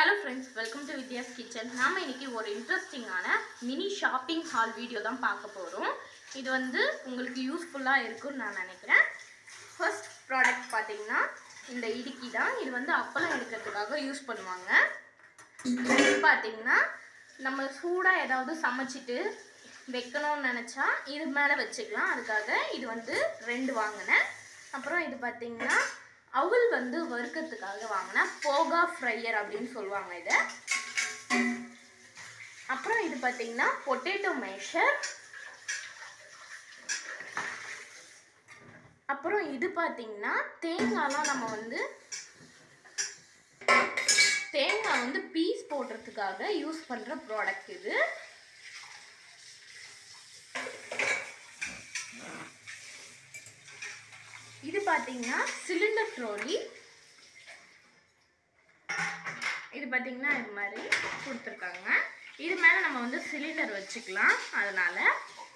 hello friends welcome to Vidya's kitchen நாம இன்னைக்கு ஒரு இன்ட்ரெஸ்டிங்கான மினி ஷாப்பிங் ஹால் வீடியோ தான் பார்க்க போகிறோம் இது வந்து உங்களுக்கு யூஸ்ஃபுல்லாக இருக்கும்னு நான் நினைக்கிறேன் ஃபர்ஸ்ட் ப்ராடக்ட் பார்த்தீங்கன்னா இந்த இடுக்கி தான் இது வந்து அப்பளம் எடுக்கிறதுக்காக யூஸ் பண்ணுவாங்க இது பார்த்தீங்கன்னா நம்ம சூடாக ஏதாவது சமைச்சிட்டு வைக்கணும்னு நினச்சா இது மேலே வச்சுக்கலாம் அதுக்காக இது வந்து ரெண்டு வாங்கினேன் அப்புறம் இது பார்த்தீங்கன்னா அவுல் வந்து வறுக்கிறதுக்காக வாங்கினேன் போகா ஃப்ரையர் அப்படின்னு சொல்லுவாங்க இதை அப்புறம் இது பார்த்தீங்கன்னா பொட்டேட்டோ மேஷர் அப்புறம் இது பார்த்தீங்கன்னா தேங்காய்லாம் நம்ம வந்து தேங்காய் வந்து பீஸ் போடுறதுக்காக யூஸ் பண்ணுற ப்ராடக்ட் இது இது பார்த்தீங்கன்னா சிலிண்டர் ட்ரோலி இது பார்த்தீங்கன்னா இது மாதிரி கொடுத்துருக்காங்க இது மேலே நம்ம வந்து சிலிண்டர் வச்சுக்கலாம் அதனால்